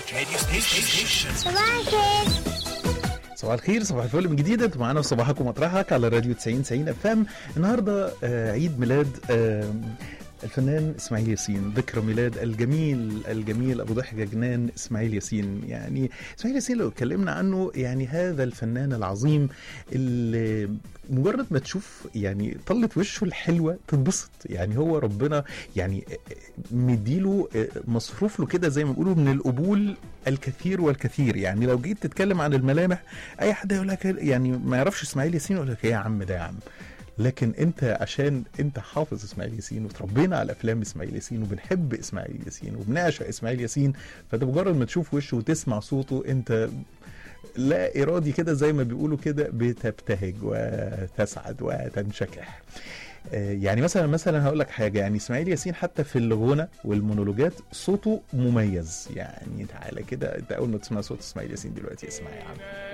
Radio Station. صباح الخير صباح الخير صباح الفل من جديد انتوا معانا في صباحك ومطرحك على راديو 90 90 اف ام النهارده آه، عيد ميلاد آه، الفنان اسماعيل ياسين ذكرى ميلاد الجميل الجميل ابو ضحكه جنان اسماعيل ياسين يعني اسماعيل ياسين لو اتكلمنا عنه يعني هذا الفنان العظيم اللي مجرد ما تشوف يعني طلة وشه الحلوه تنبسط يعني هو ربنا يعني مديله مصروف له كده زي ما بيقولوا من القبول الكثير والكثير يعني لو جيت تتكلم عن الملامح اي حد يقول لك يعني ما يعرفش اسماعيل ياسين يقول لك إيه يا عم ده يا عم لكن انت عشان انت حافظ اسماعيل ياسين وتربينا على افلام اسماعيل ياسين وبنحب اسماعيل ياسين وبنعشق اسماعيل ياسين فانت مجرد ما تشوف وشه وتسمع صوته انت لا ارادي كده زي ما بيقولوا كده بتبتهج وتسعد وتنشكح آه، يعني مثلا مثلا هقول لك حاجه يعني اسماعيل ياسين حتى في الغنى والمونولوجات صوته مميز يعني تعالى كده انت اول ما تسمع صوت اسماعيل ياسين دلوقتي اسمع يا عم